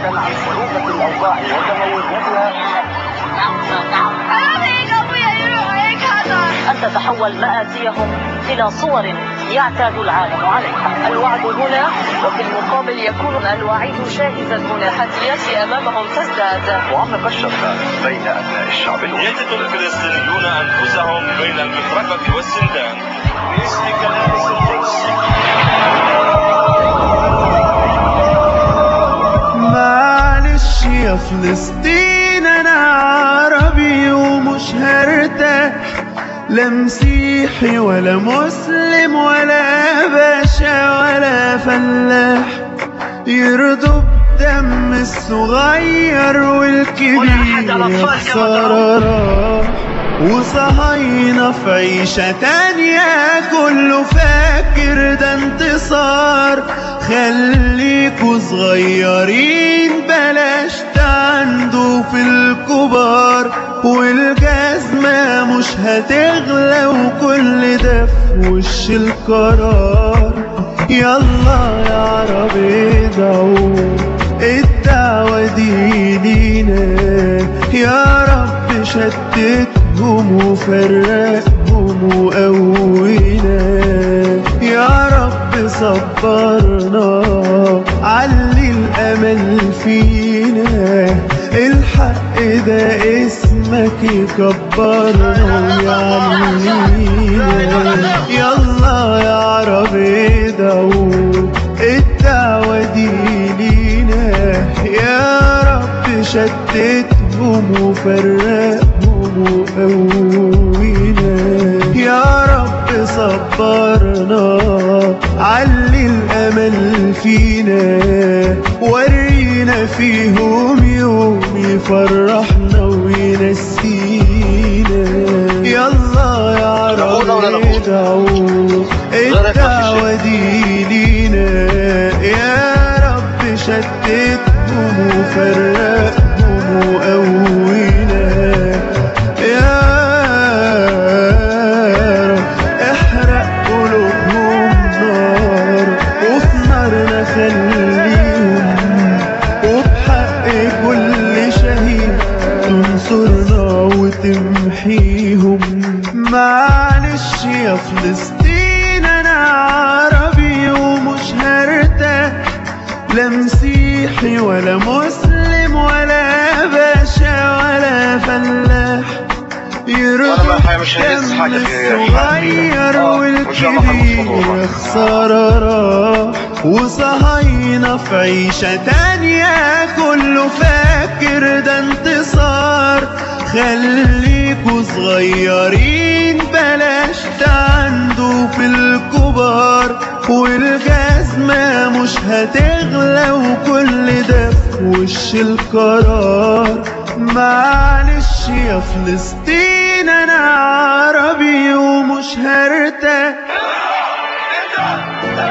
بعيدا عن صعوبة الأوضاع وتموجاتها أن تتحول مآسيهم إلى صور يعتاد العالم عليها الوعد هنا وفي المقابل يكون الوعيد شاهزا المناحتيات أمامهم تزداد وعمق الشتات بين أبناء الشعب الأوروبي يجد الفلسطينيون أنفسهم بين المطرقة والسندان باسم كنائس القدس معلش يا فلسطين انا عربي ومش هرتاح لا مسيحي ولا مسلم ولا باشا ولا فلاح يرضوا بدم الصغير والكبير يا خسارة راح وصهاينة في عيشة تانية كله فاكر ده انتصار خليكوا صغيرين بلاش تعندوا في الكبار والجزمة مش هتغلى وكل ده في وش القرار يلا يا عرب ادعوا الدعوة دي لينا يا رب شتتهم وفرقهم وقوينا يا رب صبرنا علي الأمل فينا الحق ده اسمك يكبرنا ويعلينا يلا يا عرب ادعوا الدعوة دي لينا يا رب شتتهم وفرقهم وقوينا يا رب صبرنا علي الأمل فينا ورينا فيهم يوم يفرحنا وينسينا يلا يا عرب ادعوا الدعوة دي لينا يا رب شتتهم وفرقهم وقوينا يا رب احرق قلوبهم نار وفي نارنا خليهم وبحق كل شهيد تنصرنا وتمحيهم معلش يا فلسطين انا عربي ومش هرتاح لا مسيحي ولا مسلم ولا باشا ولا فلاح يرضوا الحقيقة مش هيحس الدم حاجة في الصغير آه، وإن شاء الله والكبير هنوصل يا خسارة راح وصهاينة في عيشة تانية كله فاكر ده انتصار خليكوا صغيرين بلاش تعندوا في الكبار والجزمة مش هتغلى وكل ده في وش القرار معلش يا فلسطين انا عربي ومش هرتاح